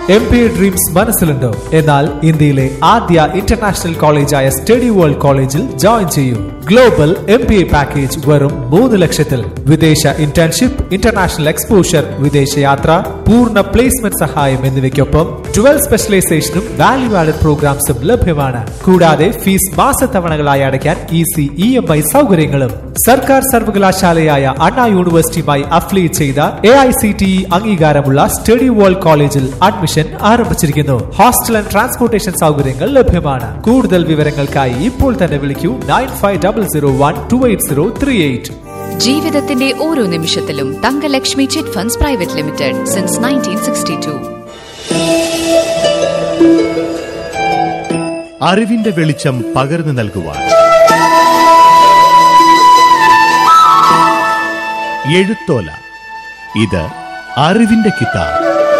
M P dreams മനസ്സിലുണ്ടോ എന്നാൽ ഇന്ത്യയിലെ ആദ്യ ഇന്റർനാഷണൽ കോളേജായ സ്റ്റഡി വേൾഡ് കോളേജിൽ ജോയിൻ ചെയ്യൂ global M P A package വെറും മൂന്ന് ലക്ഷത്തിൽ വിദേശ ഇന്റേൺഷിപ്പ് ഇന്റർനാഷണൽ എക്സ്പോഷർ വിദേശയാത്ര പൂർണ്ണ പ്ലേസ്മെന്റ് സഹായം എന്നിവയ്ക്കൊപ്പം ട്വൽവ് സ്പെഷ്യലൈസേഷനും വാല്യൂ ആഡഡ് പ്രോഗ്രാംസും ലഭ്യമാണ് കൂടാതെ ഫീസ് മാസത്തവണകളായി അടയ്ക്കാൻ ഈസി ഇ എം ഐ സൗകര്യങ്ങളും സർക്കാർ സർവകലാശാലയായ അണ്ണാ യൂണിവേഴ്സിറ്റിയുമായി അഫിലിയേറ്റ് ചെയ്ത A I C T E അംഗീകാരമുള്ള സ്റ്റഡി വേൾഡ് കോളേജിൽ അഡ്മിഷൻ ആരംഭിച്ചിരിക്കുന്നു ഹോസ്റ്റൽ ആൻഡ് ട്രാൻസ്പോർട്ടേഷൻ സൗകര്യങ്ങൾ ലഭ്യമാണ് കൂടുതൽ വിവരങ്ങൾക്കായി ഇപ്പോൾ തന്നെ വിളിക്കൂ nine five double zero one two eight zero three eight ജീവിതത്തിന്റെ ഓരോ നിമിഷത്തിലും Thangalakshmi chit funds private limited since nineteen sixty two അറിവിന്റെ വെളിച്ചം പകർന്നു നൽകുവാൻ എഴുത്തോല ഇത് അറിവിന്റെ കിതാബ്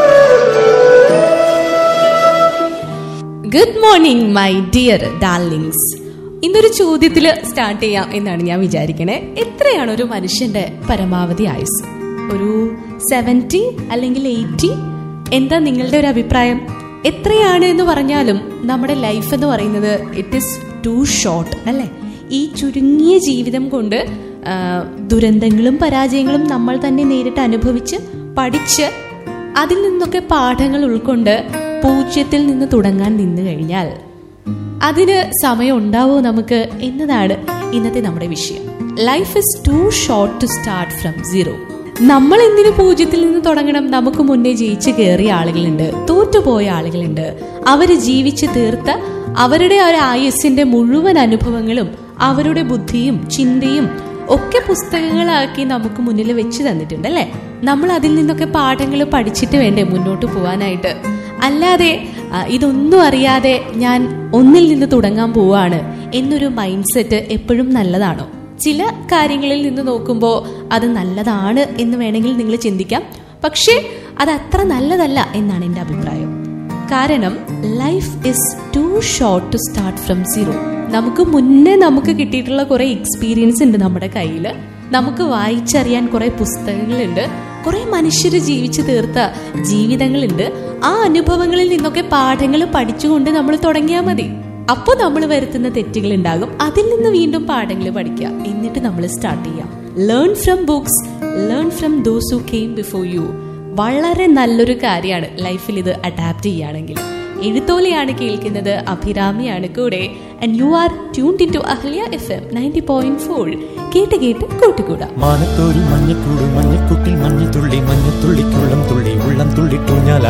good morning my dear darlings ഇന്നൊരു ചോദ്യത്തിൽ സ്റ്റാർട്ട് ചെയ്യാം എന്നാണ് ഞാൻ വിചാരിക്കണേ എത്രയാണ് ഒരു മനുഷ്യന്റെ പരമാവധി ആയുസ് ഒരു സെവൻറ്റി അല്ലെങ്കിൽ എയ്റ്റി എന്താ നിങ്ങളുടെ ഒരു അഭിപ്രായം എത്രയാണ് എന്ന് പറഞ്ഞാലും നമ്മുടെ ലൈഫ് എന്ന് പറയുന്നത് ഇറ്റ് ഇസ് ടു ഷോർട്ട് അല്ലേ ഈ ചുരുങ്ങിയ ജീവിതം കൊണ്ട് ആ, ദുരന്തങ്ങളും പരാജയങ്ങളും നമ്മൾ തന്നെ നേരിട്ട് അനുഭവിച്ച് പഠിച്ച് അതിൽ നിന്നൊക്കെ പാഠങ്ങൾ ഉൾക്കൊണ്ട് പൂജ്യത്തിൽ നിന്ന് തുടങ്ങാൻ നിന്നു കഴിഞ്ഞാൽ അതിന് സമയം ഉണ്ടാവോ നമുക്ക് എന്നതാണ് ഇന്നത്തെ നമ്മുടെ വിഷയം life is too short to start from zero നമ്മൾ എന്തിനു പൂജ്യത്തിൽ നിന്ന് തുടങ്ങണം നമുക്ക് മുന്നേ ജയിച്ച് കയറിയ ആളുകളുണ്ട് തോറ്റുപോയ ആളുകളുണ്ട് അവര് ജീവിച്ച് തീർത്ത അവരുടെ ആ ഒരു ആയുസ്സിന്റെ മുഴുവൻ അനുഭവങ്ങളും അവരുടെ ബുദ്ധിയും ചിന്തയും ഒക്കെ പുസ്തകങ്ങളാക്കി നമുക്ക് മുന്നിൽ വെച്ച് തന്നിട്ടുണ്ട് അല്ലേ നമ്മൾ അതിൽ നിന്നൊക്കെ പാഠങ്ങൾ പഠിച്ചിട്ട് വേണ്ടേ മുന്നോട്ട് പോവാനായിട്ട് അല്ലാതെ ആ, ഇതൊന്നും അറിയാതെ ഞാൻ ഒന്നിൽ നിന്ന് തുടങ്ങാൻ പോവാണ് എന്നൊരു മൈൻഡ് സെറ്റ് എപ്പോഴും നല്ലതാണോ ചില കാര്യങ്ങളിൽ നിന്ന് നോക്കുമ്പോൾ അത് നല്ലതാണ് എന്ന് വേണമെങ്കിൽ നിങ്ങൾ ചിന്തിക്കാം പക്ഷേ അത് അത്ര നല്ലതല്ല എന്നാണ് എൻ്റെ അഭിപ്രായം കാരണം life is too short to start from zero നമുക്ക് മുന്നേ നമുക്ക് കിട്ടിയിട്ടുള്ള കുറെ എക്സ്പീരിയൻസ് ഉണ്ട് നമ്മുടെ കയ്യിൽ നമുക്ക് വായിച്ചറിയാൻ കുറെ പുസ്തകങ്ങളുണ്ട് കുറെ മനുഷ്യർ ജീവിച്ചു തീർത്ത ജീവിതങ്ങളുണ്ട് ആ അനുഭവങ്ങളിൽ നിന്നൊക്കെ പാഠങ്ങൾ പഠിച്ചുകൊണ്ട് നമ്മൾ തുടങ്ങിയാൽ മതി അപ്പോൾ നമ്മൾ വരുത്തുന്ന തെറ്റുകൾ ഉണ്ടാകും അതിൽ നിന്ന് വീണ്ടും പാഠങ്ങൾ പഠിക്കുക എന്നിട്ട് നമ്മൾ സ്റ്റാർട്ട് ചെയ്യാം learn from books learn from those who came before you വളരെ നല്ലൊരു കാര്യമാണ് ലൈഫിൽ ഇത് അഡാപ്റ്റ് ചെയ്യുകയാണെങ്കിൽ എഴുത്തോലയാണ് കേൾക്കുന്നത് അഭിരാമിയാണ് കൂടെ and you are tuned in to Ahalia F M ninety point four കേട്ട് കേട്ട് കൂട്ടുകൂടാം മാനത്തോരിൽ മഞ്ഞക്കൂട് മഞ്ഞക്കുട്ടിൽ മഞ്ഞത്തുള്ളി മഞ്ഞത്തുള്ളിക്കുള്ളം തുള്ളി ഉള്ളം തുള്ളിട്ടു ഞാൻ